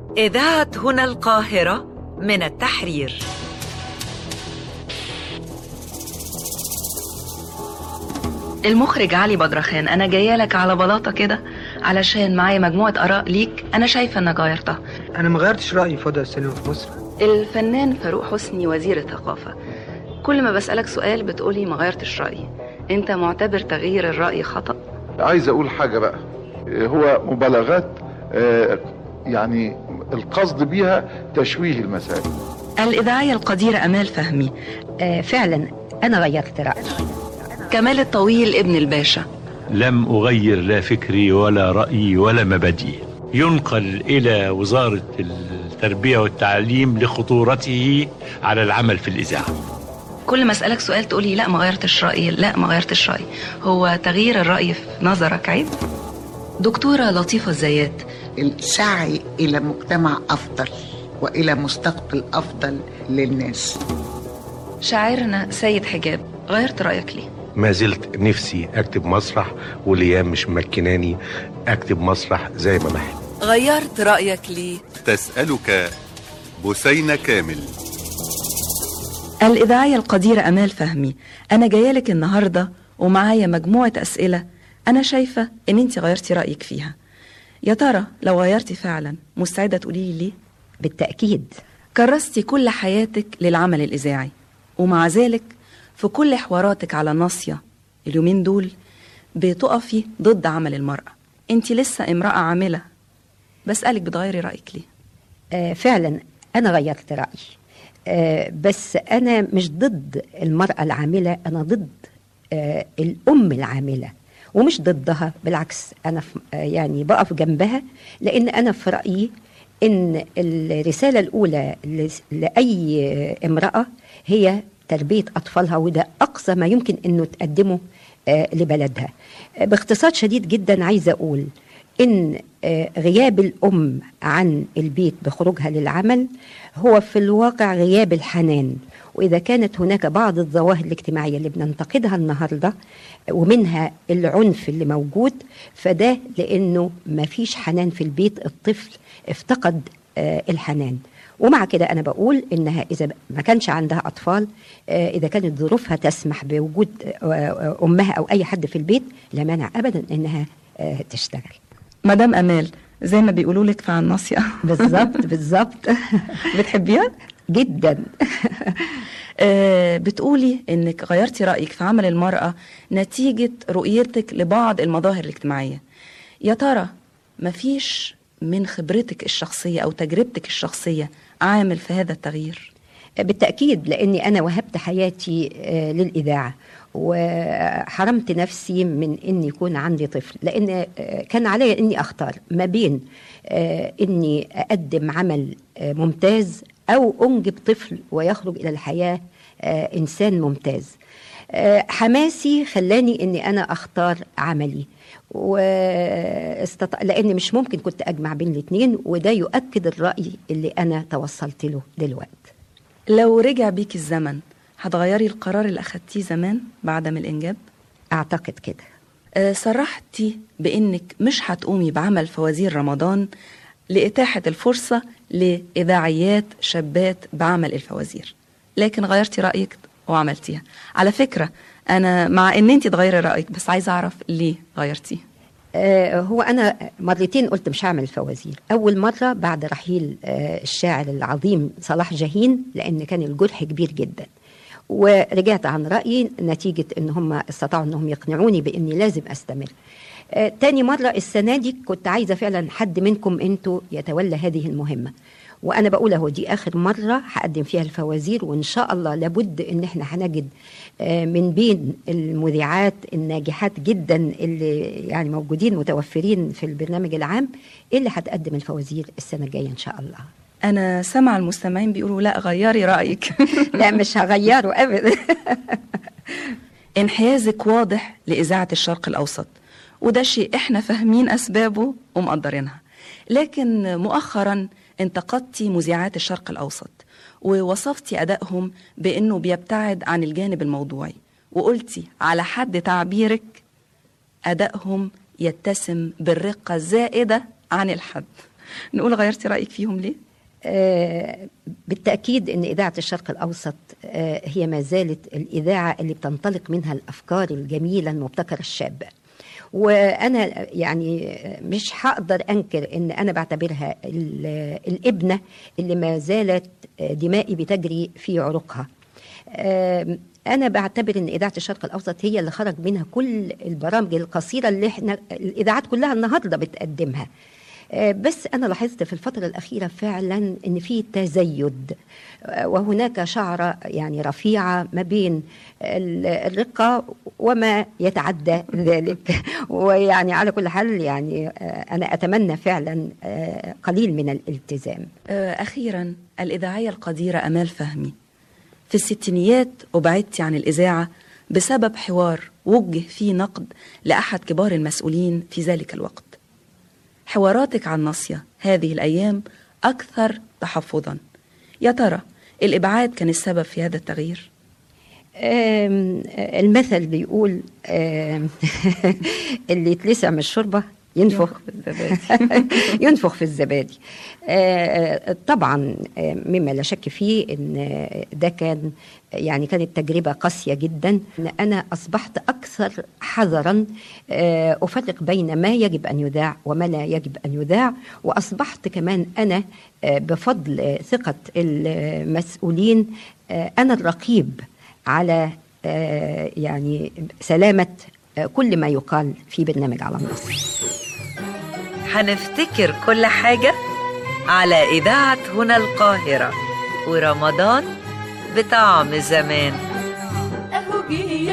إذاعة هنا القاهرة من التحرير المخرج علي بدرخان انا جايه لك على بلاطه كده علشان معايا مجموعه اراء ليك انا شايفه انك غيرتها أنا ما غيرتش رأيي في وضع السينما في مصر الفنان فاروق حسني وزير الثقافه كل ما بسالك سؤال بتقولي ما غيرتش رايي انت معتبر تغيير الراي خطا عايز اقول حاجة بقى هو مبالغات آه، يعني القصد بيها تشويه المسائل الاذاعيه القديره امال فهمي آه، فعلا أنا غيرت رأيي كمال الطويل ابن الباشا لم أغير لا فكري ولا رأيي ولا مبادئي ينقل إلى وزارة التربية والتعليم لخطورته على العمل في الإذاعة كل ما اسالك سؤال تقولي لا ما غيرتش رايي لا ما غيرتش رايي هو تغيير الراي في نظرك عيب دكتوره لطيفه الزيات السعي إلى مجتمع أفضل وإلى مستقبل أفضل للناس شاعرنا سيد حجاب غيرت رايك ليه ما زلت نفسي اكتب مسرح والايام مش مكناني اكتب مسرح زي ما بحب غيرت رأيك ليه؟ تسألك بثينة كامل الإذاعية القديرة أمال فهمي أنا جاية لك النهاردة ومعايا مجموعة أسئلة أنا شايفة إن أنت غيرتي رأيك فيها يا ترى لو غيرتي فعلا مستعدة تقولي لي ليه؟ بالتأكيد كرستي كل حياتك للعمل الإذاعي ومع ذلك في كل حواراتك على ناصية اليومين دول بتقفي ضد عمل المرأة أنت لسه امرأة عاملة بسألك بتغيري رأيك ليه؟ آه، فعلا أنا غيرت رأيي آه، بس أنا مش ضد المرأة العاملة أنا ضد آه، الأم العاملة ومش ضدها بالعكس أنا في- آه، يعني بقف جنبها لأن أنا في رأيي إن الرسالة الأولى لس- لأي امرأة هي تربية أطفالها وده أقصى ما يمكن أنه تقدمه آه، لبلدها آه، باختصار شديد جدا عايزة أقول إن آه، غياب الأم عن البيت بخروجها للعمل هو في الواقع غياب الحنان وإذا كانت هناك بعض الظواهر الاجتماعية اللي بننتقدها النهاردة ومنها العنف اللي موجود فده لأنه ما فيش حنان في البيت الطفل افتقد آه، الحنان ومع كده أنا بقول إنها إذا ما كانش عندها أطفال آه، إذا كانت ظروفها تسمح بوجود آه، آه، أمها أو أي حد في البيت لا مانع أبدا إنها آه، تشتغل مدام أمال زي ما بيقولوا لك في الناصية بالظبط بالظبط بتحبيها؟ جدا آه، بتقولي انك غيرتي رايك في عمل المراه نتيجه رؤيتك لبعض المظاهر الاجتماعيه يا ترى مفيش من خبرتك الشخصيه او تجربتك الشخصيه عامل في هذا التغيير بالتأكيد لأني أنا وهبت حياتي آه، للإذاعة وحرمت نفسي من أن يكون عندي طفل لأن آه، كان علي أني أختار ما بين آه، أني أقدم عمل آه، ممتاز أو أنجب طفل ويخرج إلى الحياة آه، إنسان ممتاز آه، حماسي خلاني أني أنا أختار عملي واستط... لأن مش ممكن كنت أجمع بين الاثنين وده يؤكد الرأي اللي أنا توصلت له دلوقتي لو رجع بيك الزمن هتغيري القرار اللي اخدتيه زمان بعدم الانجاب أعتقد كده آه، صرحتي بانك مش هتقومي بعمل فوازير رمضان لاتاحه الفرصه لاذاعيات شابات بعمل الفوازير لكن غيرتي رايك وعملتيها على فكره انا مع ان انت تغيري رايك بس عايزه اعرف ليه غيرتيه آه، هو أنا مرتين قلت مش هعمل فوازير أول مرة بعد رحيل آه، الشاعر العظيم صلاح جاهين لأن كان الجرح كبير جدا ورجعت عن رأيي نتيجة أن هم استطاعوا أنهم يقنعوني بأني لازم أستمر آه، تاني مرة السنة دي كنت عايزة فعلا حد منكم أنتوا يتولى هذه المهمة وانا بقول اهو دي اخر مره هقدم فيها الفوازير وان شاء الله لابد ان احنا هنجد آه، من بين المذيعات الناجحات جدا اللي يعني موجودين متوفرين في البرنامج العام اللي هتقدم الفوازير السنه الجايه ان شاء الله انا سامعه المستمعين بيقولوا لا غيري رايك لا مش هغيره ابدا انحيازك واضح لإذاعة الشرق الأوسط وده شيء احنا فاهمين أسبابه ومقدرينها لكن مؤخرا انتقدتي مذيعات الشرق الأوسط ووصفتي أدائهم بأنه بيبتعد عن الجانب الموضوعي وقلتي على حد تعبيرك أدائهم يتسم بالرقة الزائدة عن الحد نقول غيرتي رايك فيهم ليه آه، بالتأكيد أن إذاعة الشرق الأوسط آه، هي ما زالت الإذاعة اللي بتنطلق منها الأفكار الجميلة المبتكرة الشابة وأنا يعني مش هقدر أنكر أن أنا بعتبرها ال- الابنة اللي ما زالت دمائي بتجري في عروقها آم، أنا بعتبر أن إذاعة الشرق الأوسط هي اللي خرج منها كل البرامج القصيرة اللي احنا الإذاعات كلها النهاردة بتقدمها آه، بس أنا لاحظت في الفترة الأخيرة فعلا أن في تزايد آه، وهناك شعرة يعني رفيعة ما بين ال- الرقة وما يتعدى ذلك ويعني على كل حال يعني آه، أنا أتمنى فعلا آه، قليل من الالتزام آه، أخيرا الإذاعية القديرة أمال فهمي في الستينيات أبعدت عن الإذاعة بسبب حوار وجه فيه نقد لأحد كبار المسؤولين في ذلك الوقت حواراتك عن ناصية هذه الأيام أكثر تحفظا يا ترى الإبعاد كان السبب في هذا التغيير؟ آم، المثل بيقول آم، اللي يتلسع من الشوربة ينفخ ينفخ في الزبادي آه، طبعا آه، مما لا شك فيه ان آه، ده كان يعني كانت تجربة قاسية جدا إن أنا أصبحت أكثر حذرا آه، أفرق بين ما يجب أن يذاع وما لا يجب أن يذاع وأصبحت كمان أنا آه، بفضل آه، ثقة المسؤولين آه، أنا الرقيب على آه، يعني سلامة آه، كل ما يقال في برنامج على النصر هنفتكر كل حاجة على إذاعة هنا القاهرة ورمضان بطعم زمان أهو جه